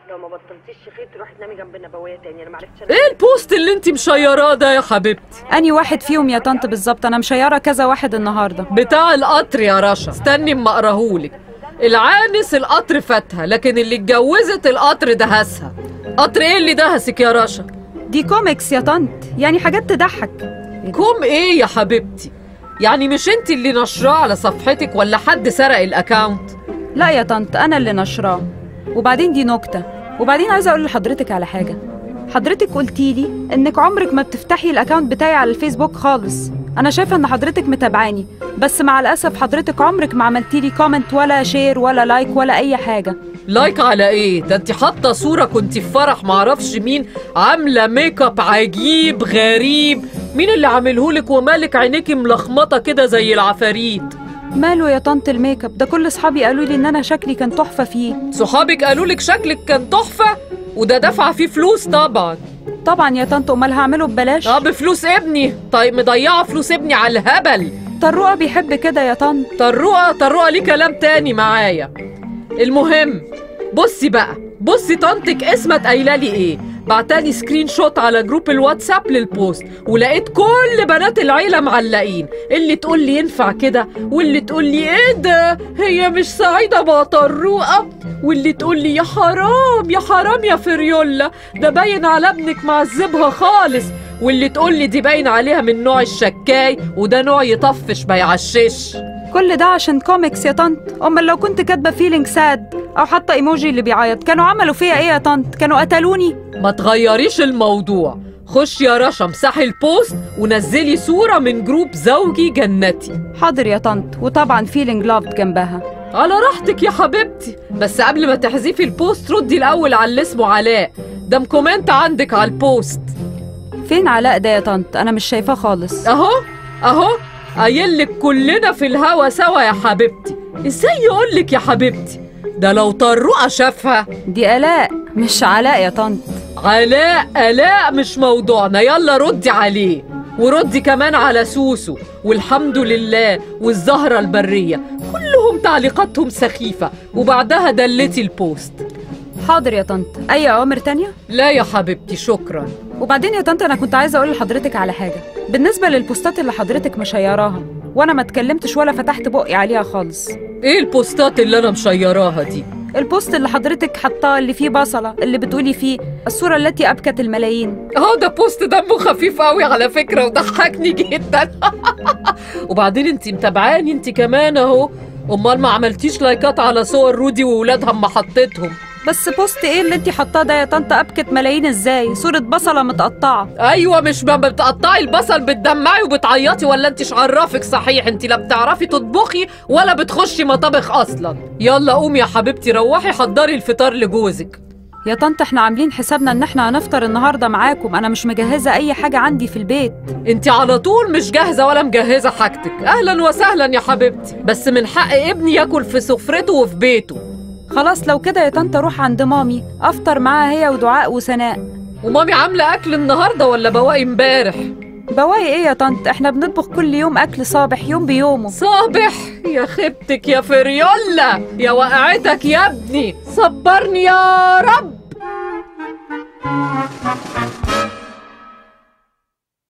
لو ما بطلتيش خير تروحي تنامي جنب النبويه تاني انا معرفتش أنام. ايه البوست اللي انت مشيراه ده يا حبيبتي اني واحد فيهم يا طنط بالظبط انا مشيره كذا واحد النهارده بتاع القطر يا رشا استني اما اقراهولك العانس القطر فاتها لكن اللي اتجوزت القطر دهسها قطر ايه اللي دهسك يا رشا دي كوميكس يا طنط يعني حاجات تضحك كوم ايه يا حبيبتي يعني مش انت اللي نشراه على صفحتك ولا حد سرق الاكاونت لا يا طنط انا اللي نشراه وبعدين دي نكته وبعدين عايزه اقول لحضرتك على حاجه حضرتك قلتي لي انك عمرك ما بتفتحي الاكاونت بتاعي على الفيسبوك خالص انا شايفه ان حضرتك متابعاني بس مع الاسف حضرتك عمرك ما عملتي لي كومنت ولا شير ولا لايك ولا اي حاجه لايك على ايه ده انت حاطه صوره كنت في فرح معرفش مين عامله ميك اب عجيب غريب مين اللي عاملهولك ومالك عينيكي ملخمطه كده زي العفاريت ماله يا طنط الميك اب ده كل اصحابي قالوا لي ان انا شكلي كان تحفه فيه صحابك قالوا لك شكلك كان تحفه وده دفع فيه فلوس طبعا طبعا يا طنط امال هعمله ببلاش اه بفلوس ابني طيب مضيعه فلوس ابني على الهبل طروقه بيحب كده يا طنط طروقه طروقه ليه كلام تاني معايا المهم بصي بقى بصي طنطك اسمت قايله لي ايه بعتالي سكرين شوت على جروب الواتساب للبوست ولقيت كل بنات العيله معلقين اللي تقول لي ينفع كده واللي تقول لي ايه ده هي مش سعيده بقى طروقه واللي تقول لي يا حرام يا حرام يا فريولا ده باين على ابنك معذبها خالص واللي تقول لي دي باين عليها من نوع الشكاي وده نوع يطفش ما يعشش كل ده عشان كوميكس يا طنط امال لو كنت كاتبه فيلينج ساد او حاطه ايموجي اللي بيعيط كانوا عملوا فيا ايه يا طنط كانوا قتلوني ما تغيريش الموضوع خش يا رشا امسحي البوست ونزلي صورة من جروب زوجي جنتي حاضر يا طنط وطبعا فيلينج لافد جنبها على راحتك يا حبيبتي بس قبل ما تحذفي البوست ردي الأول على اللي اسمه علاء ده مكومنت عندك على البوست فين علاء ده يا طنط انا مش شايفاه خالص أهو أهو قايلك كلنا في الهوا سوا يا حبيبتي ازاي يقولك يا حبيبتي ده لو طروقة شافها دي الاء مش علاء يا طنط علاء آلاء مش موضوعنا يلا ردي عليه وردي كمان على سوسو والحمد لله والزهرة البرية كلهم تعليقاتهم سخيفة وبعدها دلتي البوست حاضر يا طنط اي اوامر تانية لا يا حبيبتي شكرا وبعدين يا طنط انا كنت عايزه اقول لحضرتك على حاجه بالنسبه للبوستات اللي حضرتك مشيراها وانا ما اتكلمتش ولا فتحت بقي عليها خالص ايه البوستات اللي انا مشيراها دي البوست اللي حضرتك حطاه اللي فيه بصله اللي بتقولي فيه الصوره التي ابكت الملايين اه ده بوست دمه خفيف قوي على فكرة وضحكني جدا وبعدين انت متابعاني انت كمان اهو امال ما عملتيش لايكات على صور رودي وولادها اما حطيتهم بس بوست ايه اللي انت حطاه ده يا طنط ابكت ملايين ازاي صوره بصله متقطعه ايوه مش ما بتقطعي البصل بتدمعي وبتعيطي ولا انت عرفك صحيح انت لا بتعرفي تطبخي ولا بتخشي مطابخ اصلا يلا قومي يا حبيبتي روحي حضري الفطار لجوزك يا طنط احنا عاملين حسابنا ان احنا هنفطر النهارده معاكم انا مش مجهزه اي حاجه عندي في البيت انت على طول مش جاهزه ولا مجهزه حاجتك اهلا وسهلا يا حبيبتي بس من حق ابني ياكل في سفرته وفي بيته خلاص لو كده يا طنط اروح عند مامي افطر معاها هي ودعاء وسناء ومامي عامله اكل النهارده ولا بواقي امبارح بواقي ايه يا طنط احنا بنطبخ كل يوم اكل صابح يوم بيومه صابح يا خيبتك يا فريولا يا وقعتك يا ابني صبرني يا رب